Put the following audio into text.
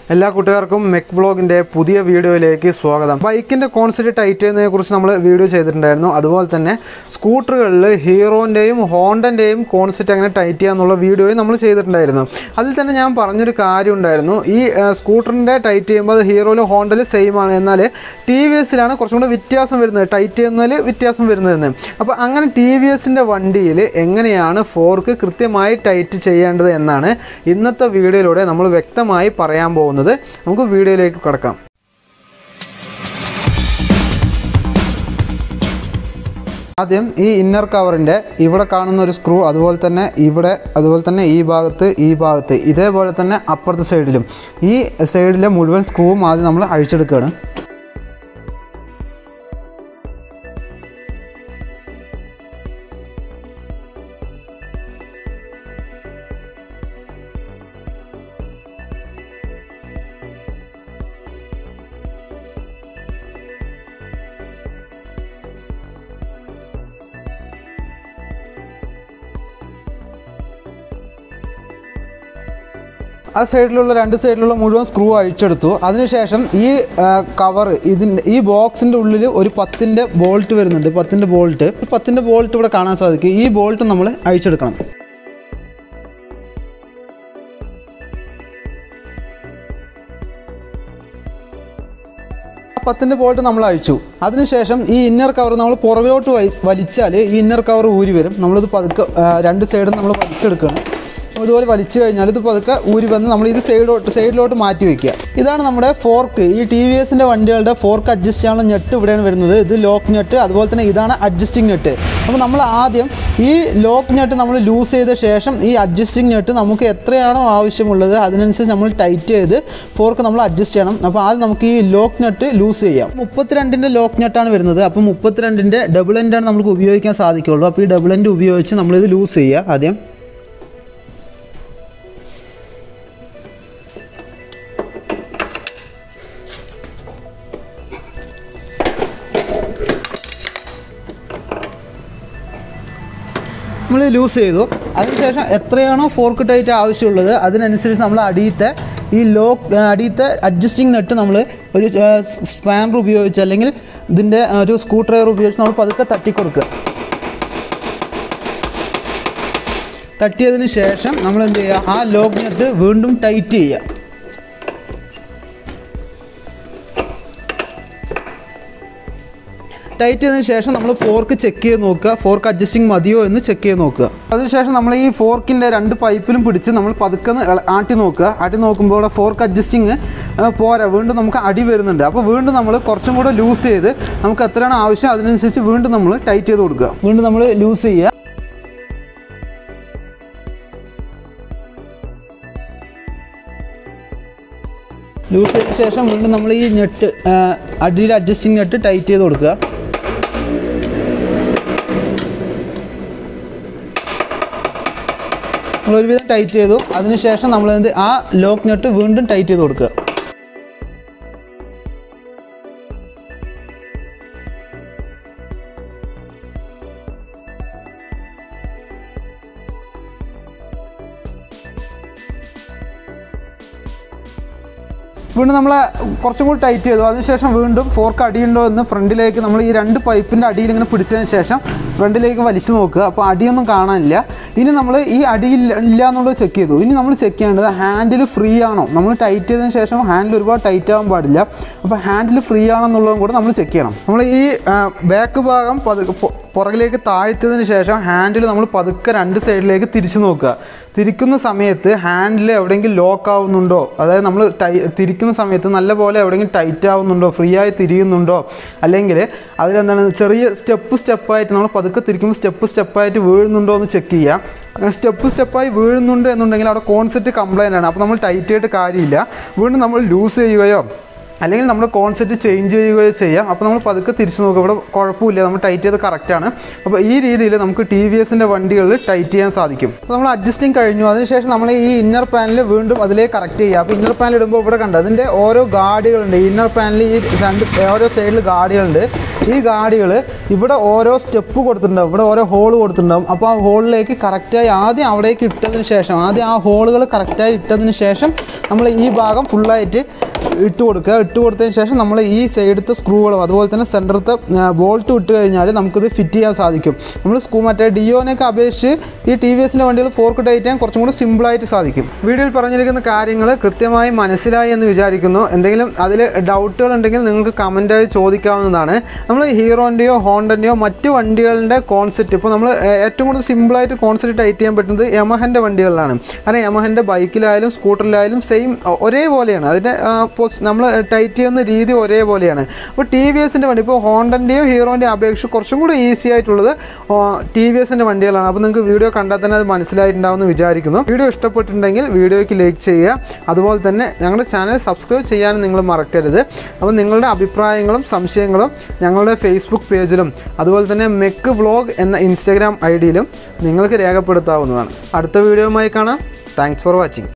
എല്ലാ കൂട്ടുകാർക്കും മെക് വ്ളോഗിൻ്റെ പുതിയ വീഡിയോയിലേക്ക് സ്വാഗതം ബൈക്കിൻ്റെ കോൺസെപ്റ്റ് ടൈറ്റ് ചെയ്യുന്നതിനെ കുറിച്ച് നമ്മൾ വീഡിയോ ചെയ്തിട്ടുണ്ടായിരുന്നു അതുപോലെ തന്നെ സ്കൂട്ടറുകളിൽ ഹീറോൻ്റെയും ഹോണ്ടൻ്റെയും കോൺസെപ്റ്റ് എങ്ങനെ ടൈറ്റ് ചെയ്യാന്നുള്ള വീഡിയോയും നമ്മൾ ചെയ്തിട്ടുണ്ടായിരുന്നു അതിൽ തന്നെ ഞാൻ പറഞ്ഞൊരു കാര്യം ഉണ്ടായിരുന്നു ഈ സ്കൂട്ടറിൻ്റെ ടൈറ്റ് ചെയ്യുമ്പോൾ അത് ഹീറോയിലും ഹോണ്ടയിലും സെയിം ആണ് എന്നാൽ ടി വി എസിലാണ് കുറച്ചും കൂടെ വ്യത്യാസം വരുന്നത് ടൈറ്റ് ചെയ്യുന്നതിൽ വ്യത്യാസം വരുന്നതെന്ന് അപ്പോൾ അങ്ങനെ ടി വി എസിൻ്റെ വണ്ടിയിൽ എങ്ങനെയാണ് ഫോർക്ക് കൃത്യമായി ടൈറ്റ് ചെയ്യേണ്ടത് എന്നാണ് ഇന്നത്തെ വീഡിയോയിലൂടെ നമ്മൾ വ്യക്തമായി പറയാൻ പോകുന്നത് നമുക്ക് വീഡിയോയിലേക്ക് കിടക്കാം ആദ്യം ഈ ഇന്നർ കവറിൻ്റെ ഇവിടെ കാണുന്ന ഒരു സ്ക്രൂ അതുപോലെ തന്നെ ഇവിടെ അതുപോലെ തന്നെ ഈ ഭാഗത്ത് ഈ ഭാഗത്ത് ഇതേപോലെ തന്നെ അപ്പുറത്തെ സൈഡിലും ഈ സൈഡിലെ മുഴുവൻ സ്ക്രൂവും ആദ്യം നമ്മൾ അഴിച്ചെടുക്കുകയാണ് ആ സൈഡിലുള്ള രണ്ട് സൈഡിലുള്ള മുഴുവൻ സ്ക്രൂ അഴിച്ചെടുത്തു അതിനുശേഷം ഈ കവർ ഇതിൻ്റെ ഈ ബോക്സിൻ്റെ ഉള്ളിൽ ഒരു പത്തിൻ്റെ ബോൾട്ട് വരുന്നുണ്ട് പത്തിൻ്റെ ബോൾട്ട് പത്തിൻ്റെ ബോൾട്ട് ഇവിടെ കാണാൻ സാധിക്കും ഈ ബോൾട്ട് നമ്മൾ അഴിച്ചെടുക്കണം പത്തിൻ്റെ ബോൾട്ട് നമ്മൾ അഴിച്ചു അതിനുശേഷം ഈ ഇന്നർ കവർ നമ്മൾ പുറകിലോട്ട് വലിച്ചാൽ ഈ ഇന്നർ കവർ ഊരി വരും നമ്മളിത് പതുക്കെ ആ, രണ്ട് സൈഡും നമ്മൾ വലിച്ചെടുക്കണം അപ്പോൾ ഇതുപോലെ വലിച്ചു കഴിഞ്ഞാൽ ഇത് പതുക്കെ ഊരി വന്ന് നമ്മൾ ഇത് സൈഡോട്ട് സൈഡിലോട്ട് മാറ്റി വെക്കുക ഇതാണ് നമ്മുടെ ഫോർക്ക് ഈ ടി വി എസിൻ്റെ വണ്ടികളുടെ ഫോർക്ക് അഡ്ജസ്റ്റ് ചെയ്യാനുള്ള ഞെട്ട് ഇവിടെയാണ് വരുന്നത് ഇത് ലോക്ക് ഞെട്ട് അതുപോലെ തന്നെ ഇതാണ് അഡ്ജസ്റ്റിംഗ് ഞെട്ട് അപ്പോൾ നമ്മൾ ആദ്യം ഈ ലോക്ക് ഞെട്ട് നമ്മൾ ലൂസ് ചെയ്ത ശേഷം ഈ അഡ്ജസ്റ്റിംഗ് ഞെട്ട് നമുക്ക് എത്രയാണോ ആവശ്യമുള്ളത് അതിനനുസരിച്ച് നമ്മൾ ടൈറ്റ് ചെയ്ത് ഫോർക്ക് നമ്മൾ അഡ്ജസ്റ്റ് ചെയ്യണം അപ്പോൾ ആദ്യം നമുക്ക് ഈ ലോക്ക് ഞെട്ട് ലൂസ് ചെയ്യാം മുപ്പത്തിരണ്ടിൻ്റെ ലോക്ക് ഞെട്ടാണ് വരുന്നത് അപ്പോൾ മുപ്പത്തിരണ്ടിൻ്റെ ഡബിൾ എൻഡാണ് നമുക്ക് ഉപയോഗിക്കാൻ സാധിക്കുള്ളൂ അപ്പോൾ ഈ ഡബിൾ എൻഡ് ഉപയോഗിച്ച് നമ്മളിത് ലൂസ് ചെയ്യുക ആദ്യം നമ്മൾ ലൂസ് ചെയ്തു അതിനുശേഷം എത്രയാണോ ഫോർക്ക് ടൈറ്റ് ആവശ്യമുള്ളത് അതിനനുസരിച്ച് നമ്മൾ അടിയത്തെ ഈ ലോക്ക് അടിയത്തെ അഡ്ജസ്റ്റിംഗ് നെട്ട് നമ്മൾ ഒരു സ്പാനർ ഉപയോഗിച്ച് അല്ലെങ്കിൽ ഇതിൻ്റെ ഒരു സ്ക്രൂ ഡ്രൈവർ ഉപയോഗിച്ച് നമ്മൾ പതുക്കെ തട്ടിക്കൊടുക്കുക തട്ടിയതിന് ശേഷം നമ്മൾ എന്ത് ചെയ്യുക ആ ലോക്ക് നെട്ട് വീണ്ടും ടൈറ്റ് ചെയ്യുക ടൈറ്റ് ചെയ്തതിന് ശേഷം നമ്മൾ ഫോർക്ക് ചെക്ക് ചെയ്ത് നോക്കുക ഫോർക്ക് അഡ്ജസ്റ്റിംഗ് മതിയോ എന്ന് ചെക്ക് ചെയ്ത് നോക്കുക അതിനുശേഷം നമ്മൾ ഈ ഫോർക്കിൻ്റെ രണ്ട് പൈപ്പിലും പിടിച്ച് നമ്മൾ പതുക്കെ ഒന്ന് ഇള- ആട്ടി നോക്കുക ആട്ടി നോക്കുമ്പോൾ ഇവിടെ ഫോർക്ക് അഡ്ജസ്റ്റിംഗ് പോരാ വീണ്ടും നമുക്ക് അടി വരുന്നുണ്ട് അപ്പോൾ വീണ്ടും നമ്മൾ കുറച്ചും കൂടെ ലൂസ് ചെയ്ത് നമുക്ക് എത്രയാണ് ആവശ്യം അതിനനുസരിച്ച് വീണ്ടും നമ്മൾ ടൈറ്റ് ചെയ്ത് കൊടുക്കുക വീണ്ടും നമ്മൾ ലൂസ് ചെയ്യുക ലൂസ് ചെയ്ത ശേഷം വീണ്ടും നമ്മൾ ഈ ഞെട്ട് അടിയിൽ അഡ്ജസ്റ്റിംഗ് ഞെട്ട് ടൈറ്റ് ചെയ്ത് കൊടുക്കുക നമ്മൾ ഒരുവിധം ടൈറ്റ് ചെയ്തു അതിനുശേഷം നമ്മൾ എന്ത് ആ ലോക്ക് നെട്ട് വീണ്ടും ടൈറ്റ് ചെയ്ത് കൊടുക്കുക വീണ്ടും നമ്മൾ കുറച്ചും കൂടി ടൈറ്റ് ചെയ്തു അതിനുശേഷം വീണ്ടും ഫോർക്ക് അടിയുണ്ടോ എന്ന് ഫ്രണ്ടിലേക്ക് നമ്മൾ ഈ രണ്ട് പൈപ്പിൻ്റെ അടിയിൽ ഇങ്ങനെ പിടിച്ചതിന് ശേഷം ഫ്രണ്ടിലേക്ക് വലിച്ചു നോക്കുക അപ്പോൾ അടിയൊന്നും കാണാനില്ല ഇനി നമ്മൾ ഈ അടിയില്ല ഇല്ല എന്നുള്ളത് ചെക്ക് ചെയ്തു ഇനി നമ്മൾ ചെക്ക് ചെയ്യേണ്ടത് ഹാൻഡിൽ ഫ്രീ ആണോ നമ്മൾ ടൈറ്റ് ചെയ്തതിന് ശേഷം ഹാൻഡിൽ ഒരുപാട് ടൈറ്റ് ആവാൻ പാടില്ല അപ്പോൾ ഹാൻഡിൽ ഫ്രീ ആണോ എന്നുള്ളതും കൂടെ നമ്മൾ ചെക്ക് ചെയ്യണം നമ്മൾ ഈ ബാക്ക് ഭാഗം പതു പൊ- പുറകിലേക്ക് താഴ്ത്തിയതിന് ശേഷം ഹാൻഡിൽ നമ്മൾ പതുക്കെ രണ്ട് സൈഡിലേക്ക് തിരിച്ചു നോക്കുക തിരിക്കുന്ന സമയത്ത് ഹാൻഡിൽ എവിടെയെങ്കിലും ലോക്ക് ആവുന്നുണ്ടോ അതായത് നമ്മൾ ടൈ തിരിക്കുന്ന സമയത്ത് നല്ലപോലെ എവിടെയെങ്കിലും ടൈറ്റ് ആവുന്നുണ്ടോ ഫ്രീ ആയി തിരിയുന്നുണ്ടോ അല്ലെങ്കിൽ അതിലെന്താണ് ചെറിയ സ്റ്റെപ്പ് സ്റ്റെപ്പായിട്ട് നമ്മൾ പതുക്കെ തിരിക്കുമ്പോൾ സ്റ്റെപ്പ് സ്റ്റെപ്പായിട്ട് വീഴുന്നുണ്ടോ എന്ന് ചെക്ക് ചെയ്യുക അങ്ങനെ സ്റ്റെപ്പ് സ്റ്റെപ്പായി വീഴുന്നുണ്ട് എന്നുണ്ടെങ്കിൽ അവിടെ കോൺസെപ്റ്റ് കംപ്ലൈൻ്റ് ആണ് അപ്പോൾ നമ്മൾ ടൈറ്റ് ആയിട്ട് കാര്യമില്ല വീണ്ടും നമ്മൾ ലൂസ് ചെയ്യുകയോ അല്ലെങ്കിൽ നമ്മൾ കോൺസെപ്റ്റ് ചേഞ്ച് ചെയ്യുകയോ ചെയ്യാം അപ്പോൾ നമ്മൾ പതുക്കെ തിരിച്ചു നോക്കുക ഇവിടെ കുഴപ്പമില്ല നമ്മൾ ടൈറ്റ് ചെയ്ത് കറക്റ്റാണ് അപ്പോൾ ഈ രീതിയിൽ നമുക്ക് ടി വി എസിൻ്റെ വണ്ടികളിൽ ടൈറ്റ് ചെയ്യാൻ സാധിക്കും അപ്പോൾ നമ്മൾ അഡ്ജസ്റ്റിംഗ് കഴിഞ്ഞു അതിനുശേഷം നമ്മൾ ഈ ഇന്നർ പാനൽ വീണ്ടും അതിലേക്ക് കറക്റ്റ് ചെയ്യുക അപ്പോൾ ഇന്നർ പാനൽ ഇടുമ്പോൾ ഇവിടെ കണ്ടത് അതിൻ്റെ ഓരോ ഗാഡികളുണ്ട് ഇന്നർ പാനൽ ഈ രണ്ട് ഓരോ സൈഡിൽ ഗാഡികളുണ്ട് ഈ ഗാഡികൾ ഇവിടെ ഓരോ സ്റ്റെപ്പ് കൊടുത്തിട്ടുണ്ടാവും ഇവിടെ ഓരോ ഹോൾ കൊടുത്തിട്ടുണ്ടാവും അപ്പോൾ ആ ഹോളിലേക്ക് കറക്റ്റായി ആദ്യം അവിടേക്ക് ഇട്ടതിന് ശേഷം ആദ്യം ആ ഹോളുകൾ കറക്റ്റായി ഇട്ടതിന് ശേഷം നമ്മൾ ഈ ഭാഗം ഫുള്ളായിട്ട് ഇട്ട് കൊടുക്കുക ഇട്ട് കൊടുത്തതിന് ശേഷം നമ്മൾ ഈ സൈഡത്തെ സ്ക്രൂകളും അതുപോലെ തന്നെ സെൻറ്ററത്തെ ബോൾട്ട് ഇട്ട് കഴിഞ്ഞാൽ നമുക്കിത് ഫിറ്റ് ചെയ്യാൻ സാധിക്കും നമ്മൾ സ്ക്രൂ മറ്റേ ഡിയോനൊക്കെ അപേക്ഷിച്ച് ഈ ടി വി എസിൻ്റെ വണ്ടികൾ ഫോർക്ക് ടൈറ്റ് ചെയ്യാൻ കുറച്ചും കൂടി സിമ്പിളായിട്ട് സാധിക്കും വീഡിയോയിൽ പറഞ്ഞിരിക്കുന്ന കാര്യങ്ങൾ കൃത്യമായി മനസ്സിലായി എന്ന് വിചാരിക്കുന്നു എന്തെങ്കിലും അതിൽ ഡൗട്ടുകൾ ഉണ്ടെങ്കിൽ നിങ്ങൾക്ക് കമൻറ്റായി ചോദിക്കാവുന്നതാണ് നമ്മൾ ഹീറോൻ്റെയോ ഹോണ്ടൻ്റെയോ മറ്റു വണ്ടികളുടെ കോൺസെപ്റ്റ് ഇപ്പോൾ നമ്മൾ ഏറ്റവും കൂടുതൽ സിമ്പിളായിട്ട് കോൺസെപ്റ്റ് ടൈറ്റ് ചെയ്യാൻ പറ്റുന്നത് യമഹൻ്റെ വണ്ടികളിലാണ് കാരണം യമഹൻ്റെ ബൈക്കിലായാലും സ്കൂട്ടറിലായാലും സെയിം ഒരേപോലെയാണ് അതിൻ്റെ നമ്മൾ ടൈറ്റ് ചെയ്യുന്ന രീതി ഒരേപോലെയാണ് അപ്പോൾ ടി വി എസിൻ്റെ വണ്ടി ഇപ്പോൾ ഹോണ്ടൻ്റെയോ ഹീറോൻ്റെയോ അപേക്ഷിച്ച് കുറച്ചും കൂടി ഈസി ആയിട്ടുള്ളത് ടി വി എസിൻ്റെ വണ്ടികളാണ് അപ്പോൾ നിങ്ങൾക്ക് വീഡിയോ കണ്ടാൽ തന്നെ അത് മനസ്സിലായിട്ടുണ്ടാവുമെന്ന് വിചാരിക്കുന്നു വീഡിയോ ഇഷ്ടപ്പെട്ടിട്ടുണ്ടെങ്കിൽ വീഡിയോയ്ക്ക് ലൈക്ക് ചെയ്യുക അതുപോലെ തന്നെ ഞങ്ങളുടെ ചാനൽ സബ്സ്ക്രൈബ് ചെയ്യാനും നിങ്ങൾ മറക്കരുത് അപ്പോൾ നിങ്ങളുടെ അഭിപ്രായങ്ങളും സംശയങ്ങളും ഞങ്ങളുടെ ഫേസ്ബുക്ക് പേജിലും അതുപോലെ തന്നെ മെക്ക് വ്ളോഗ് എന്ന ഇൻസ്റ്റാഗ്രാം ഐ ഡിയിലും നിങ്ങൾക്ക് രേഖപ്പെടുത്താവുന്നതാണ് അടുത്ത വീഡിയോയുമായി കാണാം താങ്ക്സ് ഫോർ വാച്ചിങ്